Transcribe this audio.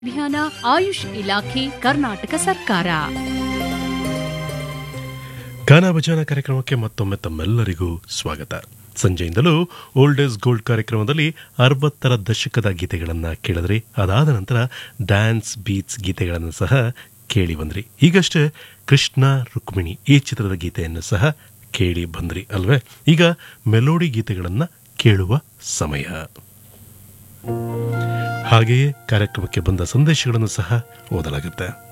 ಅಭಿಯಾನ ಆಯುಷ್ ಇಲಾಖೆ ಕರ್ನಾಟಕ ಸರ್ಕಾರ ಗಾನ ಭಜನ ಕಾರ್ಯಕ್ರಮಕ್ಕೆ ಮತ್ತೊಮ್ಮೆ ತಮ್ಮೆಲ್ಲರಿಗೂ ಸ್ವಾಗತ ಸಂಜೆಯಿಂದಲೂ ಓಲ್ಡ್ ಈಸ್ ಗೋಲ್ಡ್ ಕಾರ್ಯಕ್ರಮದಲ್ಲಿ ಅರವತ್ತರ ದಶಕದ ಗೀತೆಗಳನ್ನು ಕೇಳಿದ್ರಿ ಅದಾದ ನಂತರ ಡ್ಯಾನ್ಸ್ ಬೀಟ್ಸ್ ಗೀತೆಗಳನ್ನು ಸಹ ಕೇಳಿ ಬಂದ್ರಿ ಈಗಷ್ಟೇ ಕೃಷ್ಣ ರುಕ್ಮಿಣಿ ಈ ಚಿತ್ರದ ಗೀತೆಯನ್ನು ಸಹ ಕೇಳಿ ಬಂದ್ರಿ ಅಲ್ವೇ ಈಗ ಮೆಲೋಡಿ ಗೀತೆಗಳನ್ನು ಕೇಳುವ ಸಮಯ ಹಾಗೆಯೇ ಕಾರ್ಯಕ್ರಮಕ್ಕೆ ಬಂದ ಸಂದೇಶಗಳನ್ನು ಸಹ ಓದಲಾಗುತ್ತೆ